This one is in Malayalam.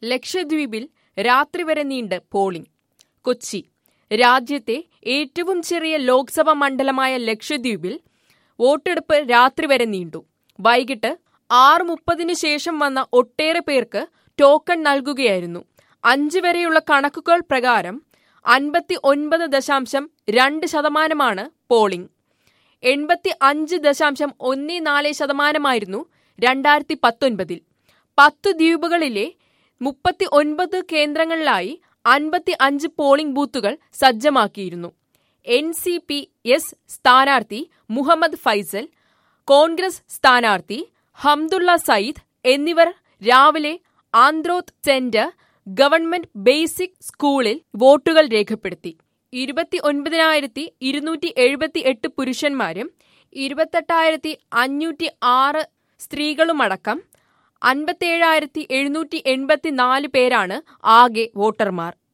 ലക്ഷദ്വീപിൽ രാത്രി വരെ നീണ്ട് പോളിംഗ് കൊച്ചി രാജ്യത്തെ ഏറ്റവും ചെറിയ ലോക്സഭാ മണ്ഡലമായ ലക്ഷദ്വീപിൽ വോട്ടെടുപ്പ് രാത്രി വരെ നീണ്ടു വൈകിട്ട് ആറ് മുപ്പതിന് ശേഷം വന്ന ഒട്ടേറെ പേർക്ക് ടോക്കൺ നൽകുകയായിരുന്നു അഞ്ച് വരെയുള്ള കണക്കുകൾ പ്രകാരം അൻപത്തി ഒൻപത് ദശാംശം രണ്ട് ശതമാനമാണ് പോളിംഗ് എൺപത്തി അഞ്ച് ദശാംശം ഒന്ന് നാല് ശതമാനമായിരുന്നു രണ്ടായിരത്തി പത്തൊൻപതിൽ പത്ത് ദ്വീപുകളിലെ മുപ്പത്തി ഒൻപത് കേന്ദ്രങ്ങളിലായി അൻപത്തി അഞ്ച് പോളിംഗ് ബൂത്തുകൾ സജ്ജമാക്കിയിരുന്നു എൻ സി പി എസ് സ്ഥാനാർത്ഥി മുഹമ്മദ് ഫൈസൽ കോൺഗ്രസ് സ്ഥാനാർത്ഥി ഹംദുള്ള സയ്യിദ് എന്നിവർ രാവിലെ ആന്ത്രോത്ത് സെന്റർ ഗവൺമെന്റ് ബേസിക് സ്കൂളിൽ വോട്ടുകൾ രേഖപ്പെടുത്തി ഇരുപത്തി ഒൻപതിനായിരത്തി ഇരുന്നൂറ്റി എഴുപത്തി എട്ട് പുരുഷന്മാരും ഇരുപത്തെട്ടായിരത്തി അഞ്ഞൂറ്റി ആറ് സ്ത്രീകളുമടക്കം അൻപത്തേഴായിരത്തി എഴുന്നൂറ്റി എൺപത്തി നാല് പേരാണ് ആകെ വോട്ടർമാർ